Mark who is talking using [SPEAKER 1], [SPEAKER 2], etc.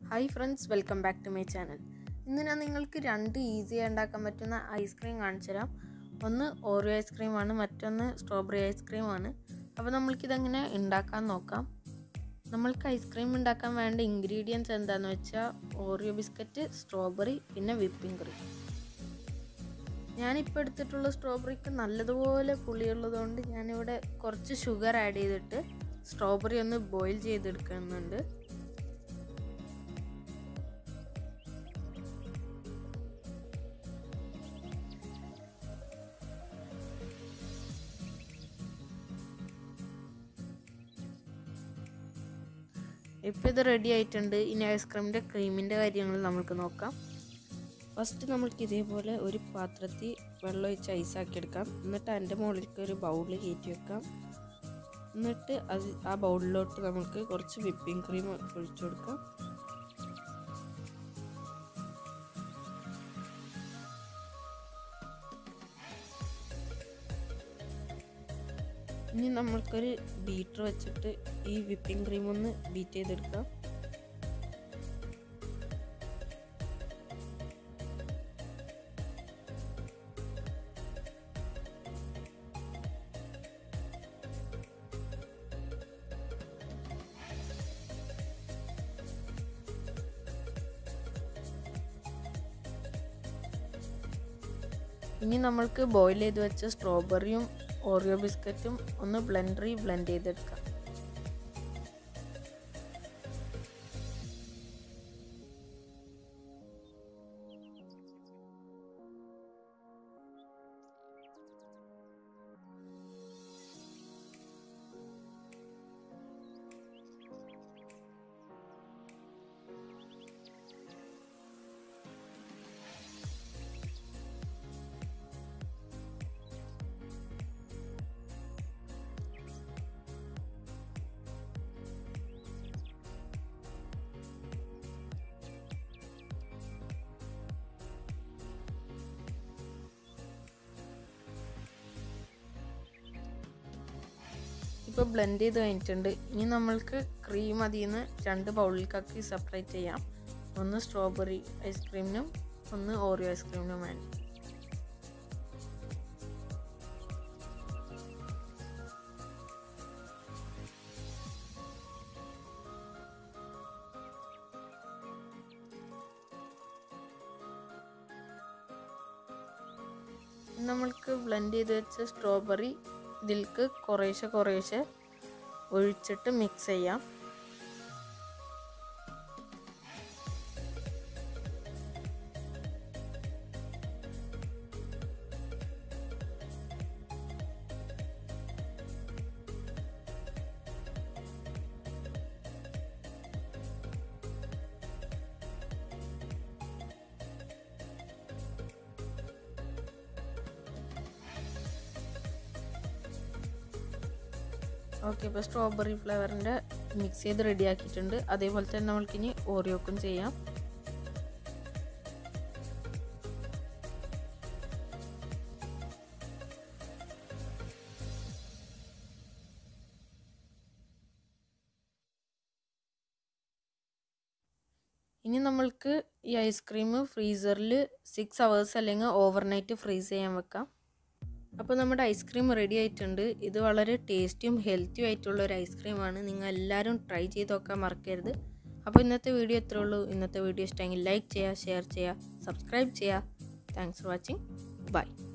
[SPEAKER 1] hi friends welcome back to my channel ഇന്ന് ഞാൻ നിങ്ങൾക്ക് രണ്ട് ഈസിയായി ഉണ്ടാക്കാൻ പറ്റുന്ന ഐസ്ക്രീം കാണിച്ചു തരാം ഒന്ന് ഓറിയോ ഐസ്ക്രീമാണ് മറ്റൊന്ന് സ്ട്രോബെറി ഐസ്ക്രീമാണ് അപ്പോൾ നമ്മൾക്കിതെങ്ങനെ ഉണ്ടാക്കാൻ നോക്കാം നമ്മൾക്ക് ഐസ്ക്രീം ഉണ്ടാക്കാൻ വേണ്ട ഇൻഗ്രീഡിയൻസ് എന്താണെന്ന് വെച്ചാൽ ഓറിയോ ബിസ്ക്കറ്റ് സ്ട്രോബെറി പിന്നെ വിപ്പിംഗ് ക്രീം ഞാനിപ്പോൾ എടുത്തിട്ടുള്ള സ്ട്രോബെറിക്ക് നല്ലതുപോലെ പുളിയുള്ളതുകൊണ്ട് ഞാനിവിടെ കുറച്ച് ഷുഗർ ആഡ് ചെയ്തിട്ട് സ്ട്രോബെറി ഒന്ന് ബോയിൽ ചെയ്തെടുക്കുന്നുണ്ട് ഇപ്പോൾ ഇത് റെഡി ആയിട്ടുണ്ട് ഇനി ഐസ്ക്രീമിൻ്റെ ക്രീമിൻ്റെ കാര്യങ്ങൾ നമുക്ക് നോക്കാം ഫസ്റ്റ് നമ്മൾക്ക് ഇതേപോലെ ഒരു പാത്രത്തിൽ വെള്ളം ഒഴിച്ച് ഐസാക്കി എടുക്കാം എന്നിട്ട് അതിൻ്റെ മുകളിലേക്ക് ഒരു ബൗളിൽ കയറ്റി വെക്കാം എന്നിട്ട് അത് ആ ബൗളിലോട്ട് നമുക്ക് കുറച്ച് വിപ്പിംഗ് ക്രീം ഒഴിച്ചു കൊടുക്കാം ഇനി നമ്മൾക്കൊരു ബീറ്റർ വെച്ചിട്ട് ഈ വിപ്പിംഗ് ക്രീം ഒന്ന് ബീറ്റ് ചെയ്തെടുക്കാം ഇനി നമ്മൾക്ക് ബോയിൽ ചെയ്ത് വെച്ച സ്ട്രോബെറിയും ഓറിയോ ബിസ്ക്കറ്റും ഒന്ന് ബ്ലെൻഡറി ബ്ലെൻഡ് ചെയ്തെടുക്കാം ഇപ്പോൾ ബ്ലെൻഡ് ചെയ്ത് കഴിഞ്ഞിട്ടുണ്ട് ഇനി നമ്മൾക്ക് ക്രീം അതിൽ നിന്ന് രണ്ട് ബൗളിലേക്കാക്കി സെപ്പറേറ്റ് ചെയ്യാം ഒന്ന് സ്ട്രോബെറി ഐസ്ക്രീമിനും ഒന്ന് ഓറിയോ ഐസ്ക്രീമിനും വേണ്ടി നമ്മൾക്ക് ബ്ലെൻഡ് ചെയ്ത് വെച്ച സ്ട്രോബെറി ഇതിലേക്ക് കുറേശ്ശെ കുറേശ്ശെ ഒഴിച്ചിട്ട് മിക്സ് ചെയ്യാം ഓക്കെ ഇപ്പോൾ സ്ട്രോബെറി ഫ്ലേവറിൻ്റെ മിക്സ് ചെയ്ത് റെഡി ആക്കിയിട്ടുണ്ട് അതേപോലെ തന്നെ നമ്മൾക്കിനി ഓറിയോക്കും ചെയ്യാം ഇനി നമ്മൾക്ക് ഈ ഐസ്ക്രീം ഫ്രീസറിൽ സിക്സ് അവേഴ്സ് അല്ലെങ്കിൽ ഓവർനൈറ്റ് ഫ്രീസ് ചെയ്യാൻ വെക്കാം അപ്പോൾ നമ്മുടെ ഐസ്ക്രീം റെഡി ആയിട്ടുണ്ട് ഇത് വളരെ ടേസ്റ്റിയും ഹെൽത്തിയും ആയിട്ടുള്ള ഒരു ഐസ്ക്രീമാണ് നിങ്ങൾ എല്ലാവരും ട്രൈ ചെയ്ത് നോക്കാൻ മറക്കരുത് അപ്പോൾ ഇന്നത്തെ വീഡിയോ ഇത്രേ ഉള്ളൂ ഇന്നത്തെ വീഡിയോ ഇഷ്ടമെങ്കിൽ ലൈക്ക് ചെയ്യുക ഷെയർ ചെയ്യുക സബ്സ്ക്രൈബ് ചെയ്യുക താങ്ക്സ് ഫോർ വാച്ചിങ് ബൈ